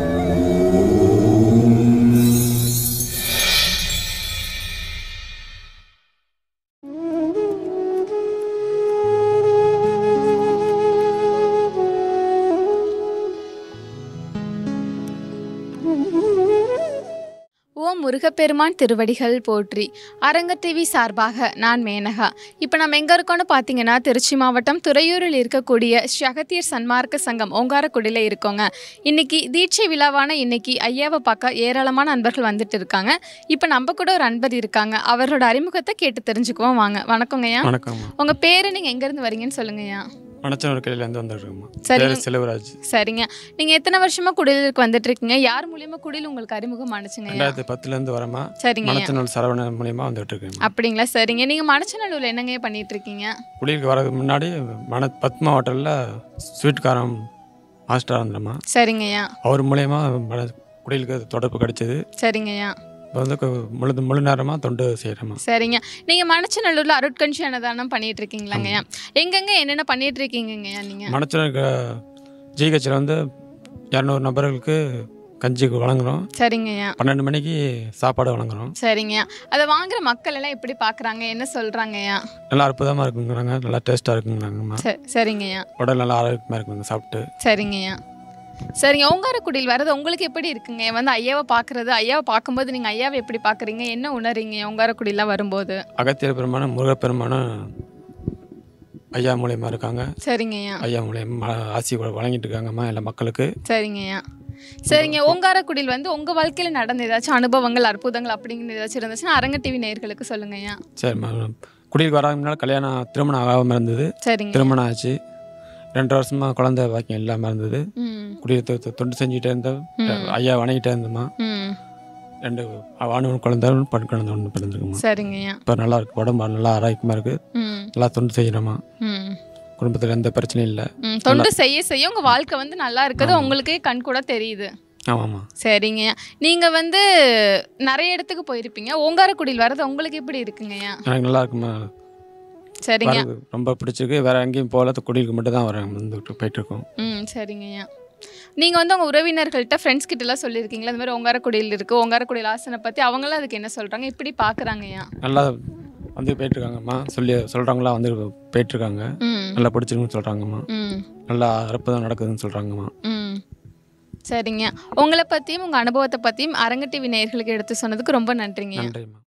ஓம் முருகப்பெருமான் திருவடிகள் போற்றி அரங்க டிவி சார்பாக நான் மேனகா இப்போ நம்ம எங்கே இருக்கோம்னு பார்த்தீங்கன்னா திருச்சி மாவட்டம் துறையூரில் இருக்கக்கூடிய ஸ்ரீ அகத்தியர் சன்மார்க்க சங்கம் ஓங்காரக்குடியில் இருக்கோங்க இன்னைக்கு தீட்சை விழாவான இன்னைக்கு ஐயாவை பார்க்க ஏராளமான அன்பர்கள் வந்துட்டு இருக்காங்க இப்போ நம்ம கூட ஒரு அன்பர் இருக்காங்க அவரோட அறிமுகத்தை கேட்டு தெரிஞ்சுக்குவோம் வாங்க வணக்கங்கய்யா வணக்கம்மா உங்கள் பேர் நீங்கள் எங்கேருந்து வரீங்கன்னு சொல்லுங்கய்யா மணச்சனூர் கிளையிலேருந்து வந்துருக்கோம்மா சரிங்க. பேர் செல்வராஜ் சரிங்க நீங்கள் எத்தனை வருஷமாக குடிலுக்கு வந்துட்டு இருக்கீங்க யார் மூலியமாக குடில் உங்களுக்கு அறிமுகம் ஆனிச்சுங்கய்யா ரெண்டாயிரத்தி பத்துலேருந்து வரமா சரிங்க மணச்சனூர் சரவணன் மூலியமாக வந்துட்டு இருக்கேன் அப்படிங்களா சரிங்க நீங்கள் மணச்சநல்லூரில் என்னங்க பண்ணிட்டு இருக்கீங்க குடியிருக்க வரதுக்கு முன்னாடி மண பத்மா ஹோட்டலில் ஸ்வீட் காரம் மாஸ்டராக இருந்தோம்மா சரிங்கய்யா அவர் மூலயமா மண குடியிருக்க தொடர்பு கிடைச்சது சரிங்கய்யா இப்போ வந்து கு- முழு முழு நேரமாக தொண்டு செய்கிறோமா சரிங்க நீங்கள் மணச்சநல்லூரில் அருட்கஞ்சி அன்னதானம் பண்ணிட்டு இருக்கீங்களாங்கய்யா எங்கெங்க என்னென்ன பண்ணிட்டு இருக்கீங்கங்கய்யா நீங்கள் மணச்சனூர் ஜிஹெச்சில் வந்து இரநூறு நபர்களுக்கு கஞ்சி வழங்குறோம் சரிங்கய்யா பன்னெண்டு மணிக்கு சாப்பாடு வழங்குறோம் சரிங்கய்யா அதை வாங்குற மக்கள் எல்லாம் எப்படி பார்க்குறாங்க என்ன சொல்கிறாங்கய்யா நல்லா அற்புதமாக இருக்குங்கிறாங்க நல்லா டேஸ்ட்டாக இருக்குங்கிறாங்கம்மா ச சரிங்கய்யா உடல் நல்லா ஆரோக்கியமாக இருக்குங்க சாப்பிட்டு சரிங்கய்யா சரிங்க ஓங்காரக்குடியில் வர்றது உங்களுக்கு எப்படி இருக்குங்க வந்து ஐயாவை பார்க்குறது ஐயாவை பார்க்கும்போது நீங்கள் ஐயாவை எப்படி பார்க்குறீங்க என்ன உணர்றீங்க ஓங்காரக்குடியில் வரும்போது அகத்தியர் பெருமானும் முருகப்பெருமானும் ஐயா மூலியமாக இருக்காங்க சரிங்கய்யா ஐயா மூலியமா ஆசி வ- வழங்கிட்டு இருக்காங்கம்மா எல்லா மக்களுக்கு சரிங்கய்யா சரிங்க ஓங்காரக்குடியில் வந்து உங்கள் வாழ்க்கையில் நடந்த ஏதாச்சும் அனுபவங்கள் அற்புதங்கள் அப்படிங்கிற ஏதாச்சும் இருந்துச்சுன்னா அரங்க டிவி நேயர்களுக்கு சொல்லுங்கய்யா சரிம்மா குடியிருக்க வராத முன்னால் கல்யாணம் திருமணம் ஆகாமல் இருந்தது சரிங்க திருமணம் ஆச்சு ரெண்டு வருஷமா குழந்தை பாக்கியம் இல்லாமல் இருந்தது ம் குடியிருக்க தொண்டு செஞ்சுட்டே இருந்தோம் ம். ஐயா வணங்கிட்டே இருந்தோம்மா ம் ரெண்டு ஆணவன் குழந்தை பெண் குழந்தை ஒன்று பிறந்திருக்குமா சரிங்கய்யா இப்போ நல்லா இருக்கு உடம்பு நல்லா ஆரோக்கியமாக இருக்குது ம் நல்லா தொண்டு செய்கிறோமா ம் குடும்பத்தில் எந்த பிரச்சனையும் இல்லை ம் தொண்டு செய்ய செய்ய உங்கள் வாழ்க்கை வந்து நல்லா இருக்குது உங்களுக்கே கண் கூட தெரியுது ஆமாம்மா சரிங்கய்யா நீங்கள் வந்து நிறைய இடத்துக்கு போயிருப்பீங்க ஓங்காரக்குடியில் வர்றது உங்களுக்கு எப்படி இருக்குங்கய்யா எனக்கு நல்லா இருக்குமா சரிங்க வரது ரொம்ப பிடிச்சிருக்கு வேற எங்கேயும் போகல குடியிருக்க மட்டும் தான் வரேன் வந்துட்டு போயிட்டு இருக்கோம் ம் சரிங்கய்யா நீங்கள் வந்து உங்கள் உறவினர்கள்ட்ட ஃப்ரெண்ட்ஸ் கிட்டலாம் சொல்லியிருக்கீங்களா இந்த மாதிரி ஓங்காரக்குடியில் இருக்குது ஓங்காரக்குடியில் ஆசனை பற்றி அவங்களாம் அதுக்கு என்ன சொல்கிறாங்க இப்படி பார்க்குறாங்கய்யா நல்லா வந்து போயிட்டு இருக்காங்கம்மா சொல்லி சொல்கிறவங்களாம் வந்து போயிட்டு இருக்காங்க ம் நல்லா பிடிச்சிருக்குன்னு சொல்கிறாங்கம்மா ம் நல்லா அற்புதம் நடக்குதுன்னு சொல்கிறாங்கம்மா ம் சரிங்க உங்களை பற்றியும் உங்கள் அனுபவத்தை பற்றியும் அரங்க டிவி நேயர்களுக்கு எடுத்து சொன்னதுக்கு ரொம்ப நன்றிங்கய்யா நன்றிம்மா